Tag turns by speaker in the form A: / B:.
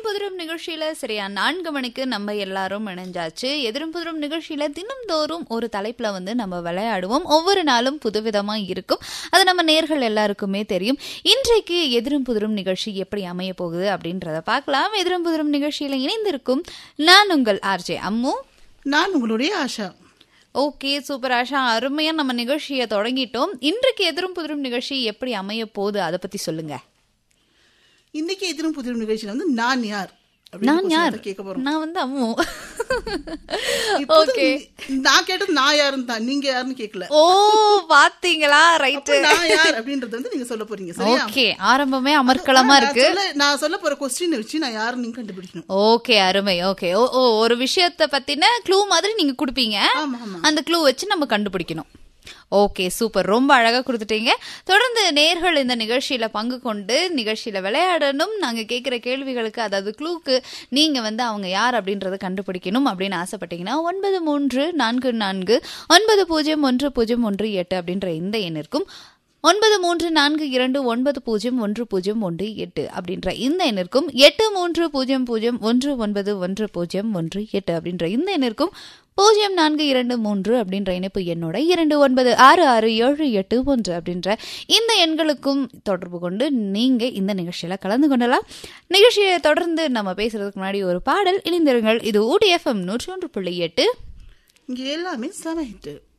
A: புதிரும் நிகழ்ச்சியில சரியா நான்கு மணிக்கு நம்ம எல்லாரும் இணைஞ்சாச்சு எதிரும் புதிரும் நிகழ்ச்சியில தினம்தோறும் ஒரு தலைப்புல வந்து நம்ம விளையாடுவோம் ஒவ்வொரு நாளும் புதுவிதமா இருக்கும் அது நம்ம நேர்கள் எல்லாருக்குமே தெரியும் இன்றைக்கு எதிரும் புதிரும் நிகழ்ச்சி எப்படி அமைய போகுது அப்படின்றத பார்க்கலாம் எதிரும் புதிரும் நிகழ்ச்சியில இணைந்திருக்கும் நான் உங்கள் ஆர்ஜே அம்மு
B: நான் உங்களுடைய ஆஷா
A: ஓகே சூப்பர் ஆஷா அருமையா நம்ம நிகழ்ச்சியை தொடங்கிட்டோம் இன்றைக்கு எதிரும் புதிரும் நிகழ்ச்சி எப்படி அமைய போகுது அதை பத்தி சொல்லுங்க
B: இன்னைக்கு எதிரும் புதிரும் நிகழ்ச்சியில வந்து நான் யார் அப்படின்னு
A: நான்
B: question
A: யார்
B: தான் கேட்க போறோம்
A: நான் வந்து அம்மு
B: இப்போது
A: ஓகே
B: நீ- நான் கேட்டது நான் யாருன்னு தான் நீங்க யாருன்னு கேட்கல
A: ஓ பாத்தீங்களா ரைட்
B: அப்ப நான் யார் அப்படின்றது வந்து நீங்க சொல்ல போறீங்க சரியா
A: ஓகே ஆரம்பமே அமர்க்களமா
B: நான்
A: இருக்கு
B: சொல்ல- நான் சொல்ல போற கொஸ்டின் வச்சு நான் யாருன்னு நீங்க கண்டுபிடிக்கணும்
A: ஓகே அருமை ஓகே ஓ ஓ ஒரு விஷயத்த பத்தின க்ளூ மாதிரி நீங்க குடுப்பீங்க
B: ஆமா ஆமா
A: அந்த க்ளூ வச்சு நம்ம கண்டுபிடிக்கணும் ஓகே சூப்பர் ரொம்ப அழகா கொடுத்துட்டீங்க தொடர்ந்து நேர்கள் இந்த நிகழ்ச்சியில பங்கு கொண்டு நிகழ்ச்சியில விளையாடணும் நாங்க கேட்கிற கேள்விகளுக்கு அதாவது க்ளூக்கு நீங்க வந்து அவங்க யார் அப்படின்றத கண்டுபிடிக்கணும் அப்படின்னு ஆசைப்பட்டீங்கன்னா ஒன்பது மூன்று நான்கு நான்கு ஒன்பது பூஜ்ஜியம் ஒன்று பூஜ்ஜியம் ஒன்று எட்டு அப்படின்ற இந்த எண்ணிற்கும் ஒன்பது மூன்று நான்கு இரண்டு ஒன்பது பூஜ்ஜியம் ஒன்று பூஜ்ஜியம் ஒன்று எட்டு அப்படின்ற இந்த எண்ணிற்கும் எட்டு மூன்று பூஜ்ஜியம் பூஜ்ஜியம் ஒன்று ஒன்பது ஒன்று பூஜ்ஜியம் ஒன்று எட்டு அப்படின்ற இந்த எண்ணிற்கும் பூஜ்ஜியம் நான்கு இரண்டு மூன்று அப்படின்ற இணைப்பு எண்ணோட இரண்டு ஒன்பது ஆறு ஆறு ஏழு எட்டு ஒன்று அப்படின்ற இந்த எண்களுக்கும் தொடர்பு கொண்டு நீங்க இந்த நிகழ்ச்சியில கலந்து கொள்ளலாம் நிகழ்ச்சியை தொடர்ந்து நம்ம பேசுறதுக்கு முன்னாடி ஒரு பாடல் இணைந்திருங்கள் இது ஊடி எஃப்எம் நூற்றி ஒன்று புள்ளி எட்டு
B: இங்க எல்லாமே சமைட்டு